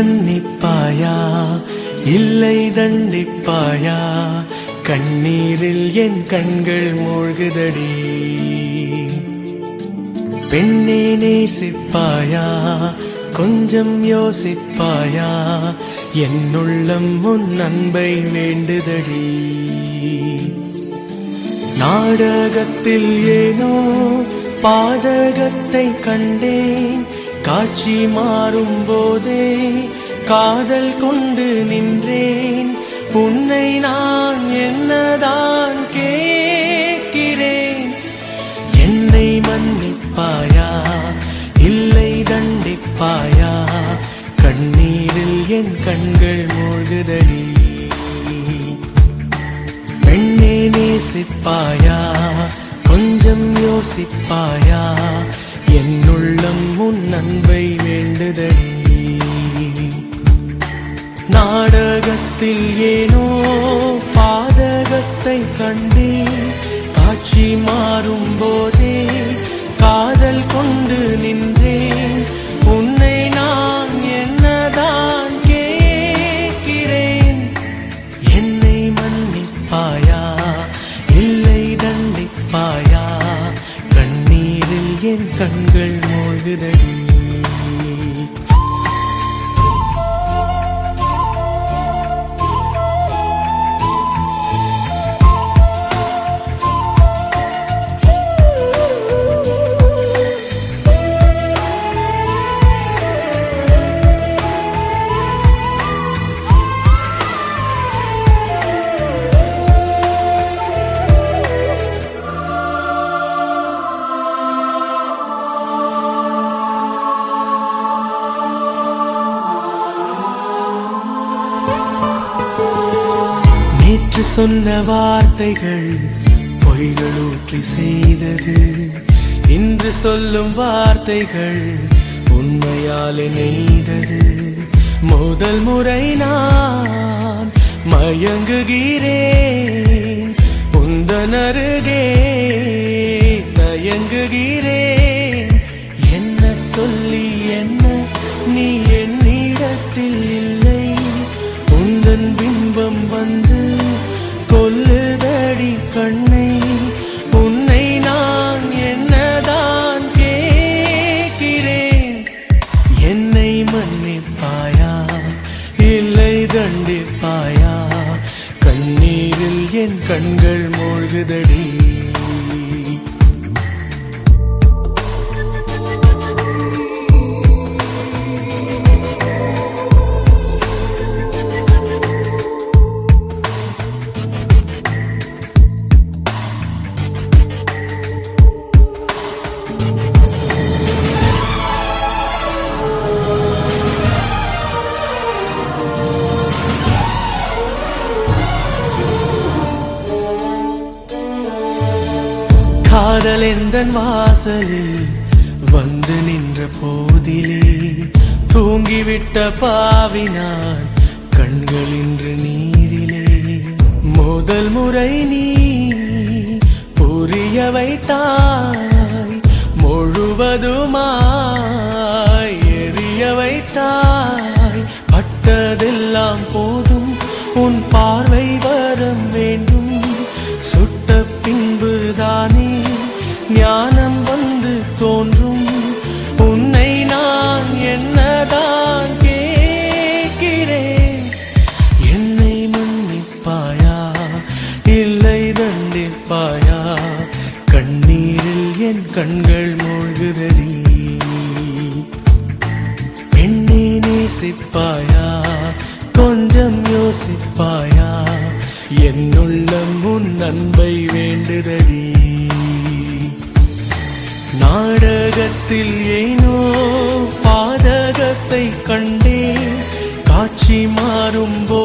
மன்னிப்பாயா இல்லை தண்டிப்பாயா கண்ணீரில் என் கண்கள் மூழ்குதடி பெண்ணே நேசிப்பாயா கொஞ்சம் யோசிப்பாயா என் உள்ளம் உன் அன்பை வேண்டுதடி நாடகத்தில் ஏனோ பாதகத்தை கண்டேன் காட்சி மாறும் போதே காதல் கொண்டு நின்றேன் உன்னை நான் என்னதான் கேட்கிறேன் என்னை மன்னிப்பாயா இல்லை தண்டிப்பாயா கண்ணீரில் என் கண்கள் மூழ்குதடி பெண்ணே நேசிப்பாயா கொஞ்சம் யோசிப்பாயா என் உள்ளம் உன் அன்பை வேண்டுதடி நாடகத்தில் ஏனோ பாதகத்தை கண்டேன் காட்சி மாறும் போதே காதல் கொண்டு நின்றேன் உன்னை நான் என்னதான் கேட்கிறேன் என்னை மன்னிப்பாயா இல்லை தண்டிப்பாயா கண்ணீரில் என் கண்கள் மூழ்குதடி நேற்று சொன்ன வார்த்தைகள் பொய்கள் ஊற்றி செய்தது இன்று சொல்லும் வார்த்தைகள் உண்மையாலே நெய்தது முதல் முறை நான் மயங்குகிறேன் உந்தன் அருகே தயங்குகிறேன் என்ன சொல்லி என்ன நீ என்னிடத்தில் இல்லை உந்தன் பிம்பம் வந்து கொல்லுதடி கண்ணை உன்னை நான் என்னதான் கேட்கிறேன் என்னை மன்னிப்பாயா இல்லை தண்டிப்பாயா கண்ணீரில் என் கண்கள் மூழ்குதடி காதல் எந்தன் வாசலில் வந்து நின்ற போதிலே தூங்கிவிட்ட பாவினான் கண்கள் இன்று நீரிலே முதல் முறை நீ புரிய வைத்தாய் முழுவதுமாய் எரிய வைத்தாய் பட்டதெல்லாம் போதும் உன் பார்வை வரம் வேண்டும் சுட்ட பின்புதானே ஞானம் வந்து தோன்றும் உன்னை நான் என்னதான் கேட்கிறேன் என்னை மன்னிப்பாயா இல்லை தண்டிப்பாயா கண்ணீரில் என் கண்கள் மூழ்குதடி பெண்ணே நேசிப்பாயா கொஞ்சம் யோசிப்பாயா என்னுள்ளம் உன் அன்பை வேண்டுதடி நாடகத்தில் ஏனோ பாதகத்தை கண்டேன் காட்சி மாறும் போ